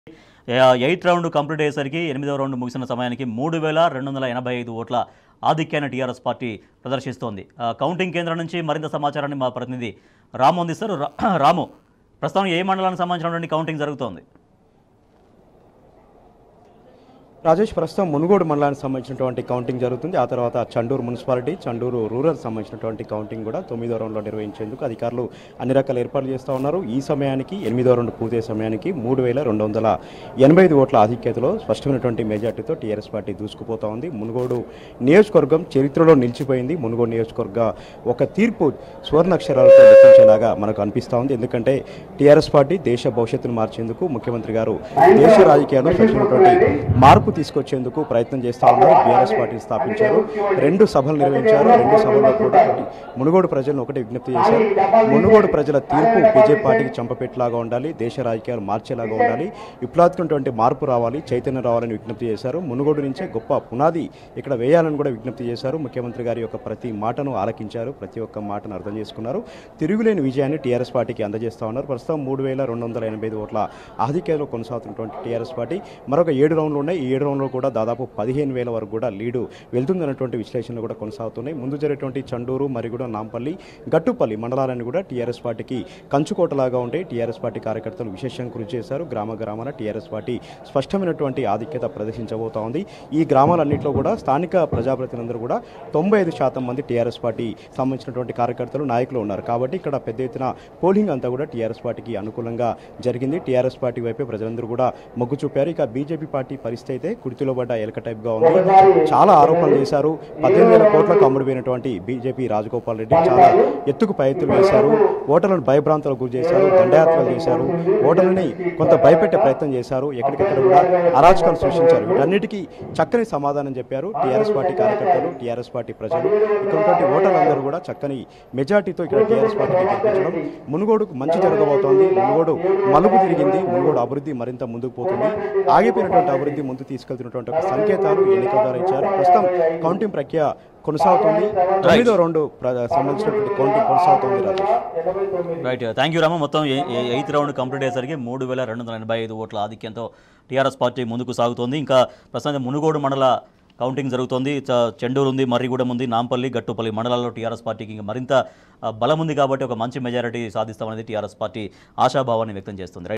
eighth round complete అయ్యేసరికి ఎనిమిదవ round ముగిసిన సమయానికి మూడు వేల రెండు వందల ఎనభై ఐదు ఓట్ల ఆధిక్యాన్ని టీఆర్ఎస్ పార్టీ ప్రదర్శిస్తోంది ఆ, కౌంటింగ్ కేంద్రం నుంచి మరింత సమాచారాన్ని మా ప్రతినిధి రాము అందిస్తారు రా- రాము ప్రస్తుతం ఏ మండలానికి సంబంధించినటువంటి కౌంటింగ్ జరుగుతోంది రాజేష్ ప్రస్తుతం మునుగోడు మండలానికి సంబంధించినటువంటి కౌంటింగ్ జరుగుతుంది ఆ తర్వాత చండూరు మున్సిపాలిటీ చండూరు రూరల్ సంబంధించినటువంటి కౌంటింగ్ కూడా తొమ్మిదో రౌండ్లో నిర్వహించేందుకు అధికారులు అన్ని రకాల ఏర్పాట్లు చేస్తూ ఉన్నారు ఈ సమయానికి ఎనిమిదో రౌండ్ పూర్తయ్యే సమయానికి మూడు వేల రెండు వందల ఎనభై ఐదు ఓట్ల ఆధిక్యతలో స్పష్టమైనటువంటి మెజార్టీతో టీఆర్ఎస్ పార్టీ దూసుకుపోతా ఉంది మునుగోడు నియోజకవర్గం చరిత్రలో నిలిచిపోయింది మునుగోడు నియోజకవర్గ ఒక తీర్పు సువర్ణాక్షరాలతో లెక్కించేలాగా మనకు అనిపిస్తూ ఉంది ఎందుకంటే టీఆర్ఎస్ పార్టీ దేశ భవిష్యత్తును మార్చేందుకు ముఖ్యమంత్రి గారు దేశ రాజకీయాల్లో స్వచ్ఛమైనటువంటి మార్పు తీసుకొచ్చేందుకు ప్రయత్నం చేస్తా ఉన్నారు బీఆర్ఎస్ పార్టీని స్థాపించారు రెండు సభలు నిర్వహించారు రెండు సభల్లో కూడా మునుగోడు ప్రజలను ఒకటి విజ్ఞప్తి చేశారు మునుగోడు ప్రజల తీర్పు బీజేపీ పార్టీకి చంపపెట్టలాగా ఉండాలి దేశ రాజకీయాలు మార్చేలాగా ఉండాలి విప్లవాత్మకటువంటి మార్పు రావాలి చైతన్యం రావాలని విజ్ఞప్తి చేశారు మునుగోడు నుంచే గొప్ప పునాది ఇక్కడ వేయాలని కూడా విజ్ఞప్తి చేశారు ముఖ్యమంత్రి గారి యొక్క ప్రతి మాటను ఆలకించారు ప్రతి ఒక్క మాటను అర్థం చేసుకున్నారు తిరుగులేని విజయాన్ని టీఆర్ఎస్ పార్టీకి అందజేస్తా ఉన్నారు ప్రస్తుతం మూడు వేల రెండు వందల ఎనభై ఐదు ఓట్ల ఆధిక్యంలో కొనసాగుతున్నటువంటి టీఆర్ఎస్ పార్టీ మరొక ఏడు రౌండ్లు ఉన్నాయి ఈ ఏడు రౌండ్లో కూడా దాదాపు పదిహేను వేల వరకు కూడా లీడు వెళ్తుందన్నటువంటి విశ్లేషణలు కూడా కొనసాగుతున్నాయి ముందు జరిగేటువంటి చండూరు మరిగూడ నాంపల్లి గట్టుపల్లి మండలాలన్నీ కూడా టీఆర్ఎస్ పార్టీకి కంచుకోటలాగా ఉంటాయి టీఆర్ఎస్ పార్టీ కార్యకర్తలు విశేషంగా కృషి చేశారు గ్రామ గ్రామాల టీఆర్ఎస్ పార్టీ స్పష్టమైనటువంటి ఆధిక్యత ప్రదర్శించబోతా ఉంది ఈ గ్రామాలన్నింటిలో కూడా స్థానిక ప్రజాప్రతినిధులందరూ కూడా తొంభై ఐదు శాతం మంది టీఆర్ఎస్ పార్టీ సంబంధించినటువంటి కార్యకర్తలు నాయకులు ఉన్నారు కాబట్టి ఇక్కడ పెద్ద ఎత్తున పోలింగ్ అంతా కూడా టీఆర్ఎస్ పార్టీకి అనుకూలంగా జరిగింది టీఆర్ఎస్ పార్టీ వైపే ప్రజలందరూ కూడా మొగ్గు చూపారు ఇక బీజేపీ పార్టీ పరిస్థితి అయితే కుడితిలో పడ్డ ఎలక టైప్గా ఉంది చాలా ఆరోపణలు చేశారు పద్దెనిమిది వేల కోట్లకు అమ్ముడుపోయినటువంటి బీజేపీ రాజగోపాల్ రెడ్డి చాలా ఎత్తుకు పై ఎత్తులు వేశారు ఓటర్లను భయభ్రాంతులకు గురి చేశారు దండయాత్రలు చేశారు ఓటర్లని కొంత భయపెట్టే ప్రయత్నం చేశారు ఎక్కడికెక్కడ కూడా అరాచకాలు సృష్టించారు వీటన్నిటికీ చక్కని సమాధానం చెప్పారు టీఆర్ఎస్ పార్టీ కార్యకర్తలు టీఆర్ఎస్ పార్టీ ప్రజలు ఇక్కడ ఉన్నటువంటి ఓటర్లందరూ కూడా చక్కని మెజార్టీతో ఇక్కడ టీఆర్ఎస్ పార్టీని గెలిపించడం మునుగోడుకు మంచి జరగబోతోంది మునుగోడు మలుపు తిరిగింది మునుగోడు అభివృద్ధి మరింత ముందుకు పోతుంది ఆగిపోయినటువంటి అభివృద్ధి ముందు తీసుకెళ్తున్నటువంటి ఒక సంకేతాలు ఎన్నికల ద్వారా ఇచ్చారు ప్రస్తుతం కౌంటింగ్ ప్రక్రియ కొనసాగుతుంది తొమ్మిదో రెండు ప్ర- సంబంధించినటువంటి కౌంటింగ్ కొనసాగుతుంది Rajesh right thank you Rama మొత్తం ఏ- ఏ- ఎయిత్ రౌండ్ కంప్లీట్ అయ్యేసరికి మూడు వేల రెండు వందల ఎనభై ఐదు ఓట్ల ఆధిక్యంతో టీఆర్ఎస్ పార్టీ ముందుకు సాగుతోంది ఇంకా ప్రస్తుతం మునుగోడు మండల కౌంటింగ్ జరుగుతోంది చ- చెండూరు ఉంది మర్రిగూడెం ఉంది నాంపల్లి గట్టుపల్లి మండలాల్లో టీఆర్ఎస్ పార్టీకి ఇంకా మరింత ఆ, బలం ఉంది కాబట్టి ఒక మంచి మెజారిటీ సాధిస్తామనేది టీఆర్ఎస్ పార్టీ ఆశాభావాన్ని వ్యక్తం చేస్తుంది రైట్